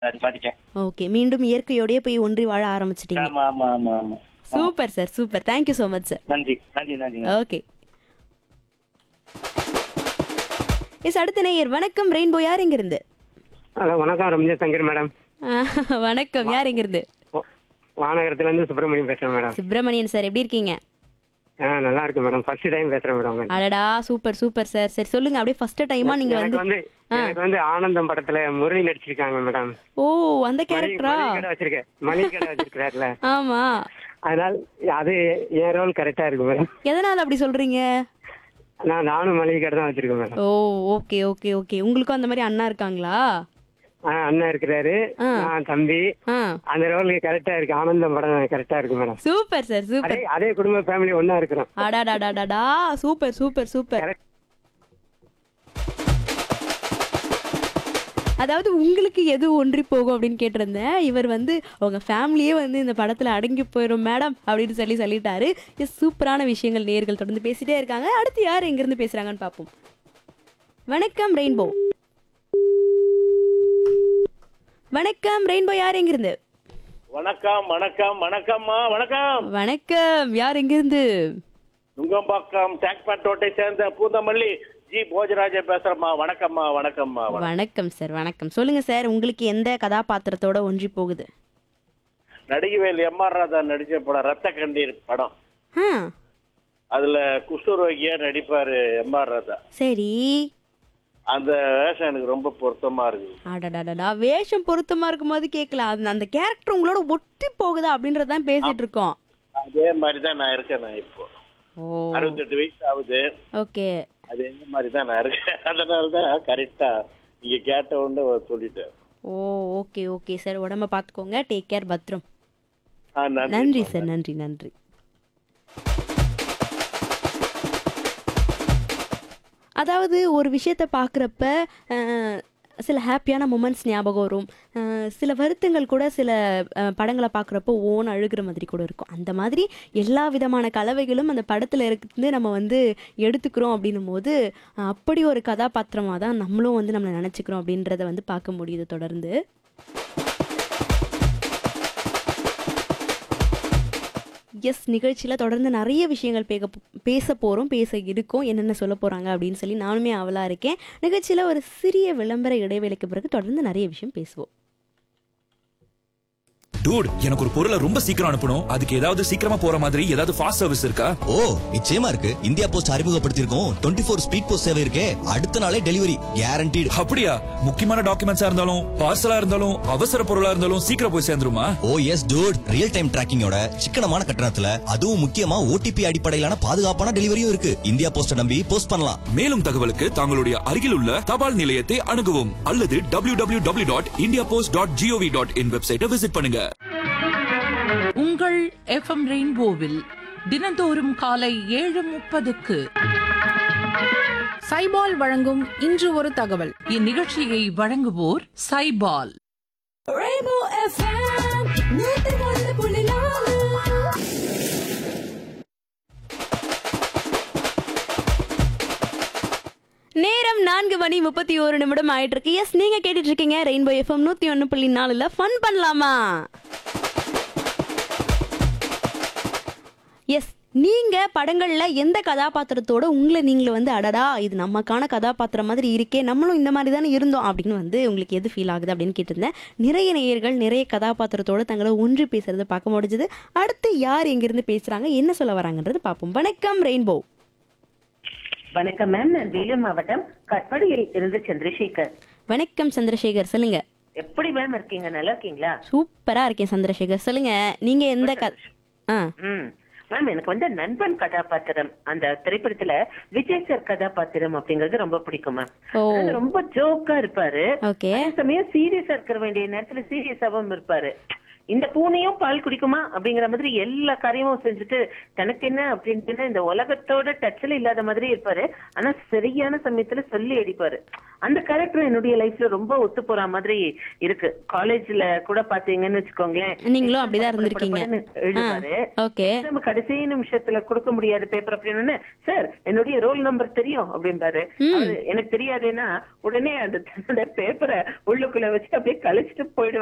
அது பாத்துட்டேன் ஓகே மீண்டும் இயற்கையோடயே போய் ஒன்றி வாழ ஆரம்பிச்சிட்டீங்க ஆமா ஆமா ஆமா ஆமா super sir super thank you so much sir நன்றி நன்றி நன்றி ஓகே எஸ் அடுத்த நேயர் வணக்கம் ரெயின்போ யார் இங்கிருந்து ஹலோ வணக்கம் ரம்யா சங்கர் மேடம் ஆஹ், வணக்கம் யார் இங்கிருந்து வா- வானகரத்துலேருந்து சுப்பிரமணியம் பேசுகிறேன் மேடம் சுப்பிரமணியன் சார் எப்படி இருக்கீங்க ஆ நல்லா இருக்கு மேடம் ஃபர்ஸ்ட் டைம் பேசுகிறேன் மேடம் அடடா சூப்பர் சூப்பர் சார் சரி சொல்லுங்க அப்படியே ஃபர்ஸ்ட் டைமா நீங்க எனக்கு வந்து வந்து எனக்கு வந்து ஆனந்தம் படத்துல முரளி நடிச்சிருக்காங்க மேடம் ஓ அந்த மணி கேரக்டரா மணி கடை வச்சிருக்கேன் மணி கடை வச்சிருக்கிறாருல ஆமா அதனால அது என் ரோல் கரெக்டா இருக்கு மேடம் எதனால அப்படி சொல்றீங்க நான் நானும் மளிகை கடை தான் வச்சிருக்கேன் madam oh okay okay okay உங்களுக்கும் அந்த மாதிரி அண்ணா இருக்காங்களா ஆ அண்ணன் இருக்கிறாரு ஆ. நான் தம்பி ஆ அந்த ரோல் கரெக்டா இருக்கு ஆனந்தம் படம் கரெக்டா இருக்கு மேடம் சூப்பர் சார் அதே சூப்பர் அதே குடும்ப ஃபேமிலி ஒண்ணா இருக்கிறோம் அடாடாடாடாடா சூப்பர் சூப்பர் சூப்பர் Correct. அதாவது உங்களுக்கு எது ஒன்றி போகும் அப்படின்னு கேட்டிருந்தேன் இவர் வந்து உங்க ஃபேமிலியே வந்து இந்த படத்துல அடங்கி போயிடும் மேடம் அப்படின்னு சொல்லி சொல்லிட்டாரு எஸ் சூப்பரான விஷயங்கள் நேர்கள் தொடர்ந்து பேசிட்டே இருக்காங்க அடுத்து யார் எங்கிருந்து பேசுறாங்கன்னு பார்ப்போம் வணக்கம் ரெயின்போ வணக்கம் ரெயின்போ யார் எங்கிருந்து வணக்கம் வணக்கம் வணக்கம்மா வணக்கம் வணக்கம் யார் எங்கிருந்து நுங்கம்பாக்கம் டேங்க்பேட்டோட்டை சேர்ந்த பூந்தமல்லி ஜி போஜராஜ பேசுறேம்மா வணக்கம்மா வணக்கம்மா வணக்கம். வணக்கம் சார் வணக்கம் சொல்லுங்க சார் உங்களுக்கு எந்த கதாபாத்திரத்தோட ஒன்றி போகுது நடிகவேல் எம் ஆர் ராதா நடிச்ச படம் ரத்த கண்ணீர் படம் ஆ அதுல குஷ்டரோகியா நடிப்பாரு எம் ஆர் ராதா சரி அந்த வேஷம் எனக்கு ரொம்ப பொருத்தமா இருக்கு அடடடடா வேஷம் பொருத்தமா இருக்கும்போது கேட்கலாம் அந்த அந்த கேரக்டர் உங்களோட ஒட்டி போகுதா அப்படின்றதான் பேசிட்டு இருக்கோம் அதே மாதிரி தான் நான் இருக்கேன் நான் இப்போ ஓ அறுபத்தெட்டு வயசு ஆகுது ஓகே அதே மாதிரி தான் நான் இருக்கேன் அதனால தான் கரெக்டா நீங்க கேட்ட உடனே சொல்லிட்டேன் ஓ ஓகே ஓகே சார் உடம்ப பார்த்துக்கோங்க டேக் கேர் பத்ரம் ஆ, நன்றி சார் நன்றி நன்றி அதாவது ஒரு விஷயத்தை பார்க்குறப்ப சில ஹாப்பியான மூமெண்ட்ஸ் ஞாபகம் வரும் அஹ், சில வருத்தங்கள் கூட சில அஹ், படங்களை பார்க்குறப்போ ஓன் அழுகிற மாதிரி கூட இருக்கும் அந்த மாதிரி எல்லா விதமான கலவைகளும் அந்த படத்தில் இருந்து நம்ம வந்து எடுத்துக்கிறோம் அப்படின்னும் போது அஹ், அப்படி ஒரு கதாபாத்திரமாக தான் நம்மளும் வந்து நம்மளை நினச்சிக்கிறோம் அப்படின்றத வந்து பார்க்க முடியுது தொடர்ந்து எஸ் நிகழ்ச்சியில் தொடர்ந்து நிறைய விஷயங்கள் பேக பேச போகிறோம் பேச இருக்கோம் என்னென்ன சொல்ல போகிறாங்க அப்படின்னு சொல்லி நானுமே அவலாக இருக்கேன் நிகழ்ச்சியில் ஒரு சிறிய விளம்பர இடைவேளைக்கு பிறகு தொடர்ந்து நிறைய விஷயம் பேசுவோம் டூட் எனக்கு ஒரு பொருளை ரொம்ப சீக்கிரம் அனுப்பணும் அதுக்கு ஏதாவது சீக்கிரமா போற மாதிரி ஏதாவது ஃபாஸ்ட் சர்வீஸ் இருக்கா ஓ நிச்சயமா இருக்கு இந்தியா போஸ்ட் அறிமுகப்படுத்தியிருக்கோம் டுவெண்ட்டி ஃபோர் ஸ்பீட் போஸ்ட் சேவை இருக்கே அடுத்த நாளே டெலிவரி கேரண்டீடு அப்படியா முக்கியமான டாக்குமெண்ட்ஸா இருந்தாலும் பார்சலா இருந்தாலும் அவசர பொருளா இருந்தாலும் சீக்கிரம் போய் சேர்ந்துருமா ஓ எஸ் டூட் ரியல் டைம் டிராக்கிங்கோட சிக்கனமான கட்டணத்துல அதுவும் முக்கியமா ஓடிபி அடிப்படையிலான பாதுகாப்பான டெலிவரியும் இருக்கு இந்தியா போஸ்ட நம்பி போஸ்ட் பண்ணலாம் மேலும் தகவலுக்கு தங்களுடைய அருகில் உள்ள தபால் நிலையத்தை அணுகவும் அல்லது W W W dot India post dot GOV dot in வெப்சைட்டை விசிட் பண்ணுங்க உங்கள் எஃப்எம் ரெயின்போவில் தினந்தோறும் காலை ஏழு முப்பதுக்கு சைபால் வழங்கும் இன்று ஒரு தகவல் இந்நிகழ்ச்சியை வழங்குவோர் சைபால் நேரம் நான்கு மணி முப்பத்தி ஒரு நிமிடம் ஆயிட்டு இருக்கு எஸ் நீங்க கேட்டுட்டு இருக்கீங்க ரெயின்போ எஃப்எம் நூத்தி ஒன்று புள்ளி நாலுல ஃபன் பண்ணலாமா எஸ் நீங்க படங்கள்ல எந்த கதாபாத்திரத்தோட உங்களை நீங்களே வந்து அடடா இது நமக்கான கதாபாத்திரம் மாதிரி இருக்கே நம்மளும் இந்த மாதிரி தானே இருந்தோம் அப்படின்னு வந்து உங்களுக்கு எது ஃபீல் ஆகுது அப்படின்னு கேட்டிருந்தேன் நிறைய நேயர்கள் நிறைய கதாபாத்திரத்தோட தங்களை ஒன்றி பேசுறதை பார்க்க முடிஞ்சது அடுத்து யார் எங்கிருந்து பேசுறாங்க என்ன சொல்ல வராங்கன்றது பார்ப்போம் வணக்கம் ரெயின்போ வணக்கம் மேம் நான் வேலூர் மாவட்டம் கட்படியில் இருந்து சந்திரசேகர் வணக்கம் சந்திரசேகர் சொல்லுங்க எப்படி மேம் இருக்கீங்க நல்லா இருக்கீங்களா சூப்பரா இருக்கேன் சந்திரசேகர் சொல்லுங்க நீங்க எந்த க ஆ ம் மேம் எனக்கு வந்து நண்பன் கதாபாத்திரம் அந்த திரைப்படத்துல விஜய் சார் கதாபாத்திரம் அப்படிங்கறது ரொம்ப பிடிக்கும் மேம் ஓ அதாவது ரொம்ப ஜோக்கா இருப்பாரு ஓகே அதே சமயம் சீரியஸா இருக்க வேண்டிய நேரத்துல சீரியஸாவும் இருப்பாரு இந்த பூனையும் பால் குடிக்குமா அப்படிங்கிற மாதிரி எல்லா காரியமும் செஞ்சுட்டு தனக்கு என்ன அப்படின்ட்டு இந்த உலகத்தோட டச்ல இல்லாத மாதிரி இருப்பாரு ஆனா சரியான சமயத்துல சொல்லி அடிப்பாரு அந்த கேரக்டர் என்னுடைய லைஃப்ல ரொம்ப ஒத்து போற மாதிரி இருக்கு காலேஜ்ல கூட பாத்தீங்கன்னு வச்சுக்கோங்களேன் நீங்களும் அப்படிதான் இருந்திருக்கீங்க. எழுதுவாரு ஓகே நம்ம கடைசி நிமிஷத்துல கொடுக்க முடியாத பேப்பர் அப்படின்னு சார் என்னுடைய ரோல் நம்பர் தெரியும் அப்படின்பாரு அவரு எனக்கு தெரியாதுன்னா உடனே அந்த தன்னோட பேப்பரை உள்ளுக்குள்ள வச்சு அப்படியே கழிச்சிட்டு போயிடுவாரு